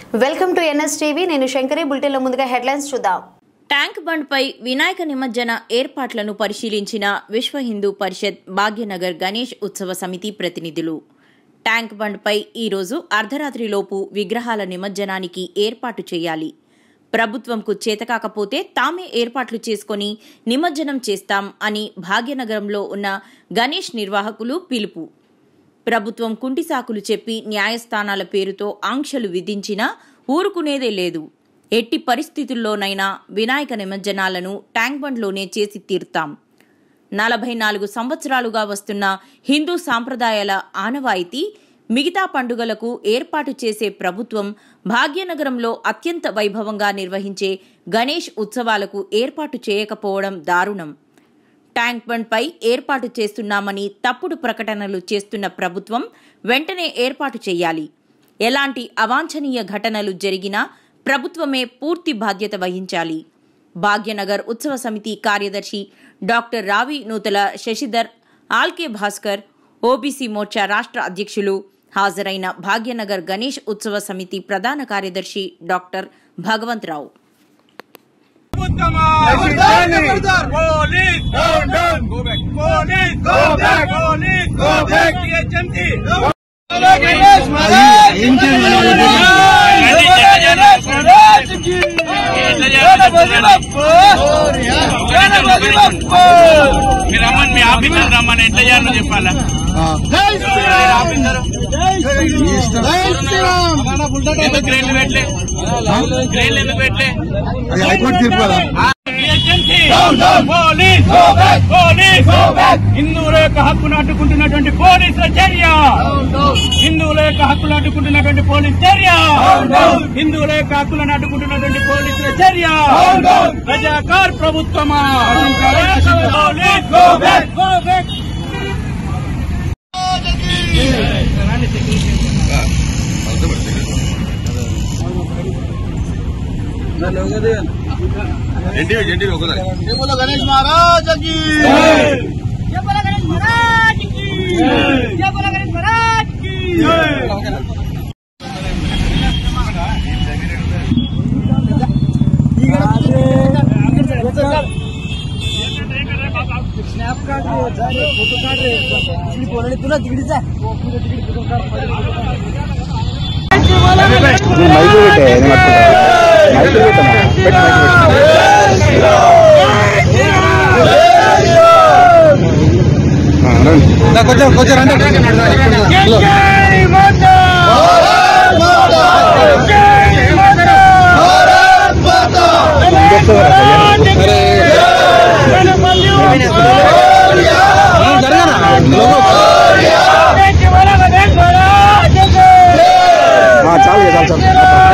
welcome to NS TV నేను శంకరి బులెటిన్లో ముందుగా హెడ్లైన్స్ చూద్దాం ట్యాంక్ బండ్పై వినాయక నిమజ్జన ఏర్పాట్లను పరిశీలించిన విశ్వ హిందూ పరిషత్ భాగ్యనగర్ గణేష్ ఉత్సవ సమితి ప్రతినిధులు ట్యాంక్ బండ్పై ఈరోజు అర్ధరాత్రిలోపు విగ్రహాల నిమజ్జనానికి ఏర్పాటు చేయాలి ప్రభుత్వంకు చేతకాకపోతే తామే ఏర్పాట్లు చేసుకొని నిమజ్జనం చేస్తాం అని భాగ్యనగరంలో ఉన్న గణేష్ నిర్వాహకులు పిలుపు ప్రభుత్వం కుంటి సాకులు చెప్పి న్యాయస్థానాల పేరుతో ఆంక్షలు విధించినా ఊరుకునేదే లేదు ఎట్టి పరిస్థితుల్లోనైనా వినాయక నిమజ్జనాలను ట్యాంక్ బండ్లోనే చేసి తీరుతాం నలభై నాలుగు సంవత్సరాలుగా వస్తున్న హిందూ సాంప్రదాయాల ఆనవాయితీ మిగతా పండుగలకు ఏర్పాటు చేసే ప్రభుత్వం భాగ్యనగరంలో అత్యంత వైభవంగా నిర్వహించే గణేష్ ఉత్సవాలకు ఏర్పాటు చేయకపోవడం దారుణం ట్యాంక్ బండ్పై ఏర్పాటు చేస్తున్నామని తప్పుడు ప్రకటనలు చేస్తున్న ప్రభుత్వం వెంటనే ఏర్పాటు చేయాలి ఎలాంటి అవాంఛనీయ ఘటనలు జరిగినా ప్రభుత్వమే పూర్తి బాధ్యత వహించాలి భాగ్యనగర్ ఉత్సవ సమితి కార్యదర్శి డాక్టర్ రావి నూతల శశిధర్ ఆల్కే భాస్కర్ ఓబీసీ మోర్చా రాష్ట్ర అధ్యక్షులు హాజరైన భాగ్యనగర్ గణేష్ ఉత్సవ సమితి ప్రధాన కార్యదర్శి డాక్టర్ భగవంతరావు ఉత్తమ పోలీస్ పోలీస్ పోలీస్ జిహెచ్ఎంసీ మీరు రమ్మని మీ ఆఫీసర్ రమ్మని ఎట్లా చేయాలో చెప్పాలా ఆఫీసర్ ఎందుకు గ్రేడ్లు పెట్టలే గ్రేడ్లు ఎందుకు పెట్టలే అది హైకోర్టు తీర్పు కదా పోలీస్ పోలీస్ హిందువుల యొక్క హక్కును అడ్డుకుంటున్నటువంటి పోలీసుల చర్య హిందువుల యొక్క హక్కులు అడ్డుకుంటున్నటువంటి పోలీస్ చర్య హిందువుల యొక్క హక్కులను అడ్డుకుంటున్నటువంటి పోలీసుల చర్య ప్రజాకార్ ప్రభుత్వమా పోలీస్ జెండి జెండి ఒకదాని గణేష్ మహారాజ్ మైకు పెట్టే నేను పట్టుకుంటా మైకు పెట్టమ్మా పెట్టి మైకు పెట్టు కొంచెం కొంచెం రండి చాలు చాలు చాలు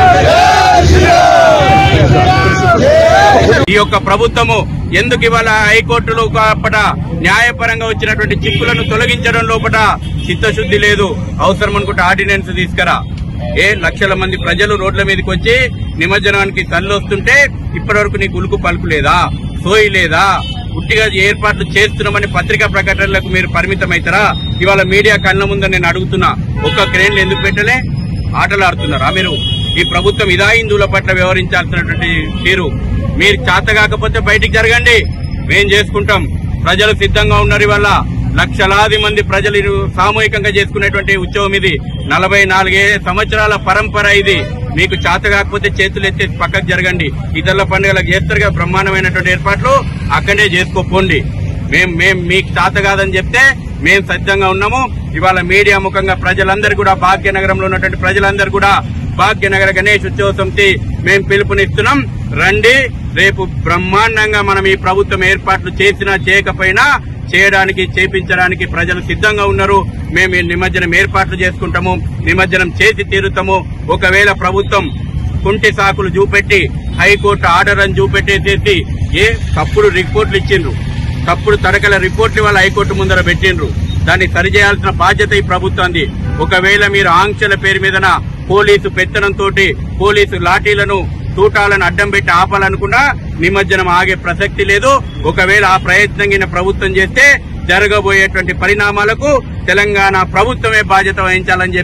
ఈ యొక్క ప్రభుత్వము ఎందుకు ఇవాళ హైకోర్టులో కాపట న్యాయపరంగా వచ్చినటువంటి చిక్కులను తొలగించడం లోపట చిత్తశుద్ధి లేదు అవసరం అనుకుంటే ఆర్డినెన్స్ తీసుకురా ఏ లక్షల మంది ప్రజలు రోడ్ల మీదకి వచ్చి నిమజ్జనానికి తరలివస్తుంటే ఇప్పటివరకు నీకు ఉలుకు పలుకు లేదా సోయి లేదా పుట్టిగా ఏర్పాట్లు చేస్తున్నామని పత్రికా ప్రకటనలకు మీరు పరిమితమవుతారా ఇవాళ మీడియా కళ్ళ ముందు నేను అడుగుతున్నా ఒక్క క్రేన్లు ఎందుకు పెట్టలే ఆటలు ఆడుతున్నారా మీరు ఈ ప్రభుత్వం ఇదా హిందువుల పట్ల వ్యవహరించాల్సినటువంటి తీరు మీరు చేత కాకపోతే బయటికి జరగండి మేం చేసుకుంటాం ప్రజలు సిద్ధంగా ఉన్నారు ఇవాళ లక్షలాది మంది ప్రజలు ఇరు సామూహికంగా చేసుకునేటువంటి ఉత్సవం ఇది నలభై నాలుగే సంవత్సరాల పరంపర ఇది మీకు చేత కాకపోతే చేతులు ఎత్తి పక్కకు జరగండి ఇతరుల పండుగలకు చేస్తారుగా బ్రహ్మాండమైనటువంటి ఏర్పాట్లు అక్కడే చేసుకోపోండి మేం మేం మీకు చేత కాదని చెప్తే మేం సిద్ధంగా ఉన్నాము ఇవాళ మీడియా ముఖంగా ప్రజలందరూ కూడా భాగ్యనగరంలో ఉన్నటువంటి ప్రజలందరూ కూడా భాగ్యనగర గణేష్ ఉత్సవ సమితి మేం పిలుపునిస్తున్నాం రండి రేపు బ్రహ్మాండంగా మనం ఈ ప్రభుత్వం ఏర్పాట్లు చేసినా చేయకపోయినా చేయడానికి చేపించడానికి ప్రజలు సిద్ధంగా ఉన్నారు మేము ఈ నిమజ్జనం ఏర్పాట్లు చేసుకుంటాము నిమజ్జనం చేసి తీరుతాము ఒకవేళ ప్రభుత్వం కుంటి సాకులు చూపెట్టి హైకోర్టు ఆర్డర్ అని చూపెట్టేసేసి ఏ తప్పుడు రిపోర్ట్లు ఇచ్చిండ్రు తప్పుడు తడకల రిపోర్ట్లు వాళ్ళ హైకోర్టు ముందర పెట్టిండ్రు దాన్ని సరిచేయాల్సిన బాధ్యత ఈ ప్రభుత్వాన్ని ఒకవేళ మీరు ఆంక్షల పేరు మీదన పోలీసు పెత్తనంతో పోలీసు లాఠీలను తూటాలను అడ్డం పెట్టి ఆపాలనుకున్నా నిమజ్జనం ఆగే ప్రసక్తి లేదు ఒకవేళ ఆ ప్రయత్నం గిన ప్రభుత్వం చేస్తే జరగబోయేటువంటి పరిణామాలకు తెలంగాణ ప్రభుత్వమే బాధ్యత వహించాలని చెప్పి